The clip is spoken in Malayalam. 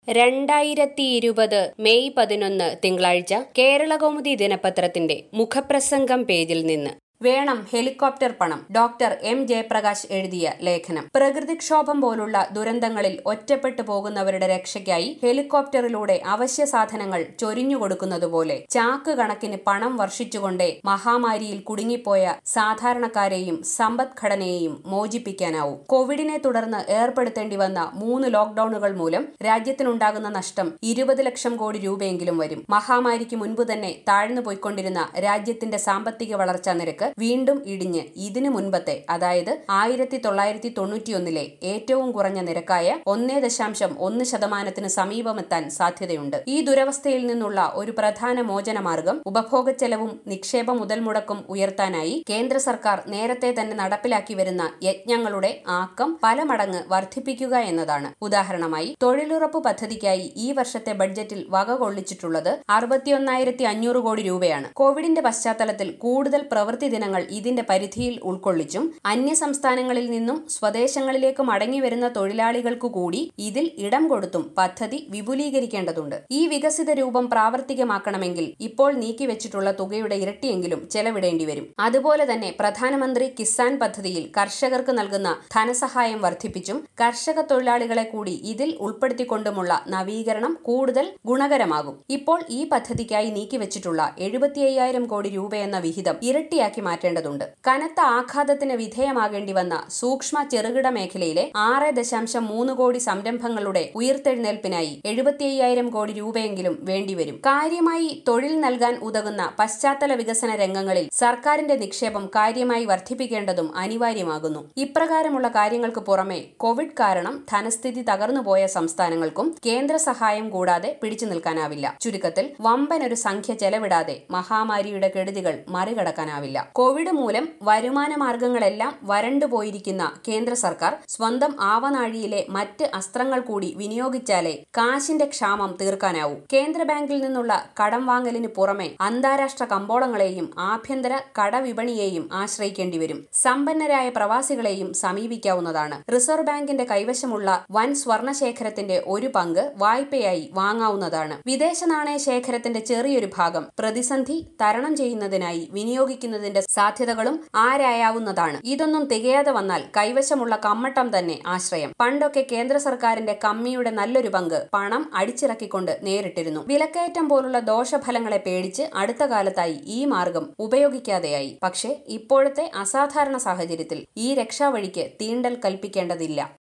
രണ്ടായിരത്തി ഇരുപത് മെയ് പതിനൊന്ന് തിങ്കളാഴ്ച കേരളകൗമുദി ദിനപത്രത്തിന്റെ മുഖപ്രസംഗം പേജിൽ നിന്ന് വേണം ഹെലികോപ്റ്റർ പണം ഡോക്ടർ എം ജയപ്രകാശ് എഴുതിയ ലേഖനം പ്രകൃതിക്ഷോഭം പോലുള്ള ദുരന്തങ്ങളിൽ ഒറ്റപ്പെട്ടു പോകുന്നവരുടെ രക്ഷയ്ക്കായി ഹെലികോപ്റ്ററിലൂടെ അവശ്യ സാധനങ്ങൾ ചൊരിഞ്ഞുകൊടുക്കുന്നതുപോലെ ചാക്ക് കണക്കിന് പണം വർഷിച്ചുകൊണ്ടേ മഹാമാരിയിൽ കുടുങ്ങിപ്പോയ സാധാരണക്കാരെയും സമ്പദ്ഘടനയെയും മോചിപ്പിക്കാനാവൂ കോവിഡിനെ തുടർന്ന് ഏർപ്പെടുത്തേണ്ടി വന്ന മൂന്ന് ലോക്ഡൌണുകൾ മൂലം രാജ്യത്തിനുണ്ടാകുന്ന നഷ്ടം ഇരുപത് ലക്ഷം കോടി രൂപയെങ്കിലും വരും മഹാമാരിക്ക് മുൻപ് തന്നെ താഴ്ന്നു പോയിക്കൊണ്ടിരുന്ന രാജ്യത്തിന്റെ സാമ്പത്തിക വളർച്ചാ നിരക്ക് വീണ്ടും ഇടിഞ്ഞ് ഇതിനു മുൻപത്തെ അതായത് ആയിരത്തി തൊള്ളായിരത്തി തൊണ്ണൂറ്റിയൊന്നിലെ ഏറ്റവും കുറഞ്ഞ നിരക്കായ ഒന്നേ ദശാംശം ഒന്ന് ശതമാനത്തിന് സമീപമെത്താൻ സാധ്യതയുണ്ട് ഈ ദുരവസ്ഥയിൽ നിന്നുള്ള ഒരു പ്രധാന മോചനമാർഗം ഉപഭോഗ ചെലവും നിക്ഷേപ മുതൽ മുടക്കും ഉയർത്താനായി കേന്ദ്ര സർക്കാർ നേരത്തെ തന്നെ നടപ്പിലാക്കി വരുന്ന യജ്ഞങ്ങളുടെ ആക്കം പല മടങ്ങ് വർദ്ധിപ്പിക്കുക എന്നതാണ് ഉദാഹരണമായി തൊഴിലുറപ്പ് പദ്ധതിക്കായി ഈ വർഷത്തെ ബഡ്ജറ്റിൽ വക കൊള്ളിച്ചിട്ടുള്ളത് അറുപത്തിയൊന്നായിരത്തി അഞ്ഞൂറ് കോടി രൂപയാണ് കോവിഡിന്റെ പശ്ചാത്തലത്തിൽ കൂടുതൽ പ്രവൃത്തി ദിനങ്ങൾ ഇതിന്റെ പരിധിയിൽ ഉൾക്കൊള്ളിച്ചും അന്യ സംസ്ഥാനങ്ങളിൽ നിന്നും സ്വദേശങ്ങളിലേക്ക് മടങ്ങിവരുന്ന തൊഴിലാളികൾക്കു കൂടി ഇതിൽ ഇടം കൊടുത്തും പദ്ധതി വിപുലീകരിക്കേണ്ടതുണ്ട് ഈ വികസിത രൂപം പ്രാവർത്തികമാക്കണമെങ്കിൽ ഇപ്പോൾ നീക്കിവെച്ചിട്ടുള്ള തുകയുടെ ഇരട്ടിയെങ്കിലും ചെലവിടേണ്ടി വരും അതുപോലെ തന്നെ പ്രധാനമന്ത്രി കിസാൻ പദ്ധതിയിൽ കർഷകർക്ക് നൽകുന്ന ധനസഹായം വർദ്ധിപ്പിച്ചും കർഷക തൊഴിലാളികളെ കൂടി ഇതിൽ ഉൾപ്പെടുത്തിക്കൊണ്ടുമുള്ള നവീകരണം കൂടുതൽ ഗുണകരമാകും ഇപ്പോൾ ഈ പദ്ധതിക്കായി നീക്കിവെച്ചിട്ടുള്ള എഴുപത്തി അയ്യായിരം കോടി രൂപയെന്ന വിഹിതം ഇരട്ടിയാക്കി മാറ്റേണ്ടതുണ്ട് കനത്ത ആഘാതത്തിന് വിധേയമാകേണ്ടി വന്ന സൂക്ഷ്മ ചെറുകിട മേഖലയിലെ ആറ് ദശാംശം മൂന്ന് കോടി സംരംഭങ്ങളുടെ ഉയർത്തെഴുന്നേൽപ്പിനായി എഴുപത്തി അയ്യായിരം കോടി രൂപയെങ്കിലും വേണ്ടിവരും കാര്യമായി തൊഴിൽ നൽകാൻ ഉതകുന്ന പശ്ചാത്തല വികസന രംഗങ്ങളിൽ സർക്കാരിന്റെ നിക്ഷേപം കാര്യമായി വർദ്ധിപ്പിക്കേണ്ടതും അനിവാര്യമാകുന്നു ഇപ്രകാരമുള്ള കാര്യങ്ങൾക്ക് പുറമെ കോവിഡ് കാരണം ധനസ്ഥിതി തകർന്നുപോയ സംസ്ഥാനങ്ങൾക്കും കേന്ദ്ര സഹായം കൂടാതെ പിടിച്ചു നിൽക്കാനാവില്ല ചുരുക്കത്തിൽ വമ്പൻ ഒരു സംഖ്യ ചെലവിടാതെ മഹാമാരിയുടെ കെടുതികൾ മറികടക്കാനാവില്ല കോവിഡ് മൂലം വരുമാന മാർഗങ്ങളെല്ലാം വരണ്ടുപോയിരിക്കുന്ന കേന്ദ്ര സർക്കാർ സ്വന്തം ആവനാഴിയിലെ മറ്റ് അസ്ത്രങ്ങൾ കൂടി വിനിയോഗിച്ചാലേ കാശിന്റെ ക്ഷാമം തീർക്കാനാവൂ കേന്ദ്ര ബാങ്കിൽ നിന്നുള്ള കടം വാങ്ങലിന് പുറമെ അന്താരാഷ്ട്ര കമ്പോളങ്ങളെയും ആഭ്യന്തര കടവിപണിയെയും ആശ്രയിക്കേണ്ടി വരും സമ്പന്നരായ പ്രവാസികളെയും സമീപിക്കാവുന്നതാണ് റിസർവ് ബാങ്കിന്റെ കൈവശമുള്ള വൻ സ്വർണശേഖരത്തിന്റെ ഒരു പങ്ക് വായ്പയായി വാങ്ങാവുന്നതാണ് വിദേശ നാണയ ശേഖരത്തിന്റെ ചെറിയൊരു ഭാഗം പ്രതിസന്ധി തരണം ചെയ്യുന്നതിനായി വിനിയോഗിക്കുന്നതിന്റെ സാധ്യതകളും ആരായാവുന്നതാണ് ഇതൊന്നും തികയാതെ വന്നാൽ കൈവശമുള്ള കമ്മട്ടം തന്നെ ആശ്രയം പണ്ടൊക്കെ കേന്ദ്ര സർക്കാരിന്റെ കമ്മിയുടെ നല്ലൊരു പങ്ക് പണം അടിച്ചിറക്കിക്കൊണ്ട് നേരിട്ടിരുന്നു വിലക്കയറ്റം പോലുള്ള ദോഷഫലങ്ങളെ പേടിച്ച് അടുത്ത കാലത്തായി ഈ മാർഗം ഉപയോഗിക്കാതെയായി പക്ഷേ ഇപ്പോഴത്തെ അസാധാരണ സാഹചര്യത്തിൽ ഈ രക്ഷാവഴിക്ക് തീണ്ടൽ കൽപ്പിക്കേണ്ടതില്ല